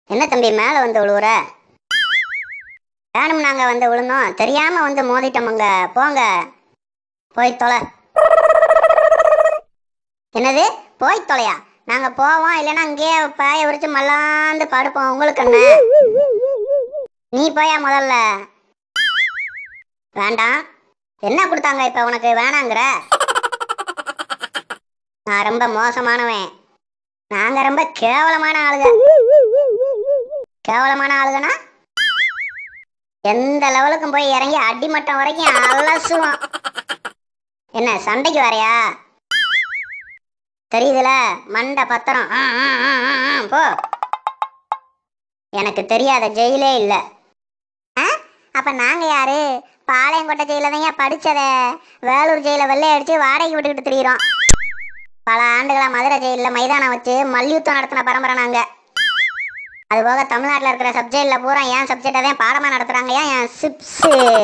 என்ன தம்பி மேலே வந்து விழுவுற வேணும் நாங்க வந்து விழுந்தோம் தெரியாம வந்து மோதிட்டோமுங்க போங்க போய் தொலை என்னது போய் தொலையா நாங்க போவோம் இல்லைன்னா அங்கேயே பாய விரிச்சு மல்லாந்து படுப்போம் உங்களுக்கு என்ன நீ போயா முதல்ல வேண்டாம் என்ன கொடுத்தாங்க இப்ப உனக்கு வேணாங்கிற நான் ரொம்ப மோசமானவன் நாங்க ரொம்ப கேவலமான ஆளுங்க கேவலமான ஆளுகனா எந்த லெவலுக்கும் போய் இறங்கி அடிமட்டம் வரைக்கும் அலசுவோம் என்ன சண்டைக்கு வரையா தெரியுதுல மண்டை பத்திரம் ஆ, ஆ, ஆ, ஆ, ஆ, போ எனக்கு தெரியாத ஜெயிலே இல்ல ஆ? அப்ப நாங்க யாரு பாளையங்கோட்டை ஜெயில தான் படிச்சத வேலூர் ஜெயில வெள்ளை அடிச்சு வாடகைக்கு விட்டுக்கிட்டு திரியிறோம் பல ஆண்டுகளா மதுரை ஜெயில மைதானம் வச்சு மல்யுத்தம் நடத்தின பரம்பரை நாங்க அது போக தமிழ்நாட்டில் இருக்கிற சப்ஜெக்ட்ல பூரா என் சப்ஜெக்டை தான் பாடமா நடத்துறாங்க ஏன் என் சிப்ஸ்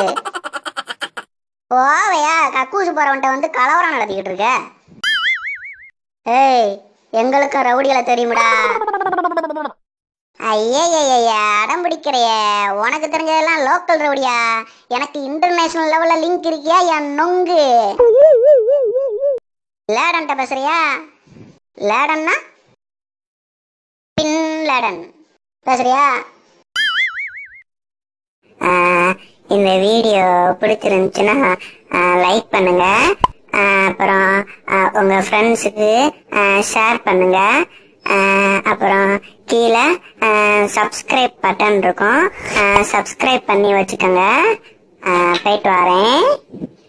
போவையா கக்கூசு போறவன்ட்ட வந்து கலவரம் நடத்திக்கிட்டு இருக்க ஏய் எங்களுக்கும் ரவுடிகளை தெரியுமுடா ஐயய்யய்ய அடம் பிடிக்கிறைய உனக்கு தெரிஞ்சதெல்லாம் லோக்கல் ரவுடியா எனக்கு இன்டர்நேஷனல் லெவல்ல லிங்க் இருக்கியா என் நொங்கு லேடன்ட்ட பேசுறியா லேடன்னா பின் லேடன் பேசுறியா இந்த வீடியோ பிடிச்சிருந்துச்சுன்னா லைக் பண்ணுங்க ஆஹ் அப்புறம் ஆஹ் உங்க ஃப்ரெண்ட்ஸுக்கு ஷேர் பண்ணுங்க ஆஹ் அப்புறம் கீழே சப்ஸ்கிரைப் பட்டன் இருக்கும் சப்ஸ்கிரைப் பண்ணி வச்சுக்கோங்க ஆஹ் போயிட்டு வரேன்